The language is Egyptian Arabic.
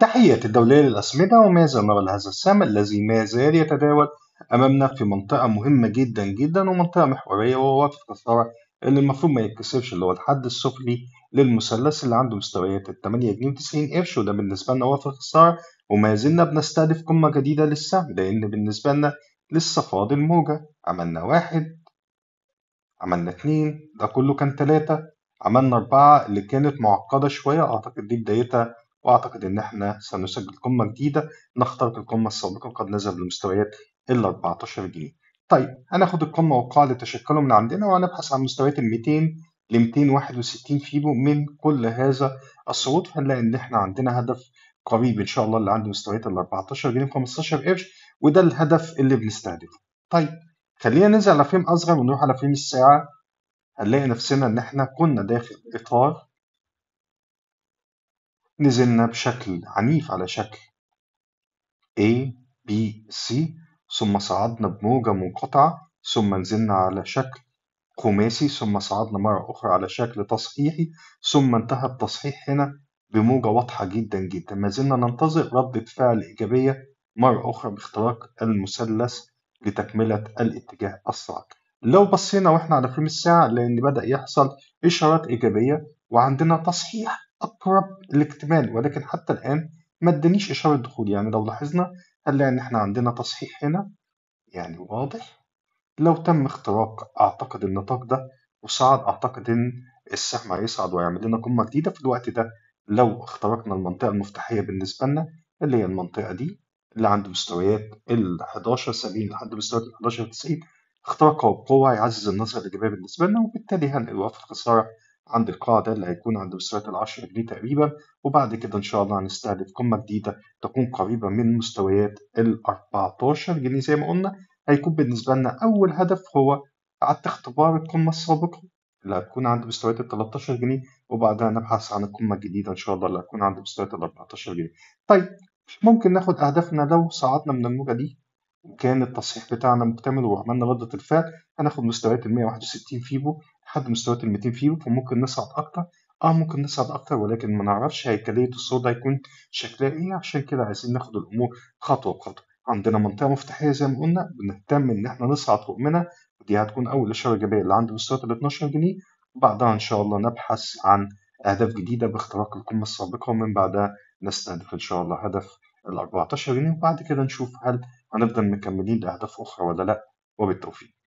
تحية الدولية للأسمدة وماذا نرى لهذا السهم الذي ما زال يتداول أمامنا في منطقة مهمة جدا جدا ومنطقة محورية وهو وقت الخسارة اللي المفروض ما يتكسرش اللي هو الحد السفلي للمثلث اللي عنده مستويات ال 8 جنيه و90 قرش وده بالنسبة لنا وقت الخسارة وما زلنا بنستهدف قمة جديدة للسهم لأن بالنسبة لنا لسه فاضل موجة عملنا واحد عملنا اتنين ده كله كان تلاتة عملنا أربعة اللي كانت معقدة شوية أعتقد دي بدايتها وأعتقد إن إحنا سنسجل قمة جديدة نخترق القمة السابقة قد نذهب لمستويات ال 14 جنيه. طيب هناخد القمة والقاع اللي تشكلوا من عندنا وهنبحث عن مستويات ال 200 ل 261 فيبو من كل هذا الصعود فهنلاقي إن إحنا عندنا هدف قريب إن شاء الله اللي عنده مستويات ال 14 جنيه 15 قرش وده الهدف اللي بنستهدفه. طيب خلينا ننزل على فريم أصغر ونروح على فريم الساعة هنلاقي نفسنا إن إحنا كنا داخل إطار نزلنا بشكل عنيف على شكل A B C ثم صعدنا بموجة منقطعة ثم نزلنا على شكل خماسي ثم صعدنا مرة أخرى على شكل تصحيحي ثم انتهى التصحيح هنا بموجة واضحة جدا جدا ما زلنا ننتظر ردة فعل إيجابية مرة أخرى باختراق المثلث لتكملة الاتجاه الصاعد لو بصينا واحنا على فريم الساعة لأن بدأ يحصل إشارات إيجابية وعندنا تصحيح أقرب الاكتمال ولكن حتى الآن ما ادانيش إشارة دخول يعني لو لاحظنا هنلاقي إن إحنا عندنا تصحيح هنا يعني واضح لو تم اختراق أعتقد النطاق ده وصعد أعتقد إن السهم هيصعد ويعمل لنا قمة جديدة في الوقت ده لو اخترقنا المنطقة المفتاحية بالنسبة لنا اللي هي المنطقة دي اللي عند مستويات ال 11 70 لحد مستويات ال 11 90 اختراقها بقوة هيعزز النظرة الإيجابية بالنسبة لنا وبالتالي هنقل وقف الخسارة عند القاعدة اللي هيكون عند مستويات ال 10 جنيه تقريبا وبعد كده إن شاء الله هنستهدف قمة جديدة تكون قريبة من مستويات ال 14 جنيه زي ما قلنا هيكون بالنسبة لنا أول هدف هو إعادة اختبار القمة السابقة اللي هتكون عند مستويات ال 13 جنيه وبعدها نبحث عن القمة الجديدة إن شاء الله اللي هتكون عند مستويات ال 14 جنيه. طيب ممكن ناخد أهدافنا لو صعدنا من الموجة دي وكان التصحيح بتاعنا مكتمل وعملنا ردة الفعل هناخد مستويات ال 161 فيبو لحد مستويات ال 200 فيبو فممكن نصعد أكتر اه ممكن نصعد أكتر ولكن ما نعرفش هيكلية الصعود هيكون شكلها إيه عشان كده عايزين ناخد الأمور خطوة بخطوة عندنا منطقة مفتاحية زي ما قلنا بنهتم إن إحنا نصعد فوق منها ودي هتكون أول إشارة إيجابية اللي عند مستويات ال 12 جنيه وبعدها إن شاء الله نبحث عن أهداف جديدة باختراق القمة السابقة ومن بعدها نستهدف إن شاء الله هدف ال 14 جنيه وبعد كده نشوف هل هنفضل مكملين لأهداف أخرى ولا لأ وبالتوفيق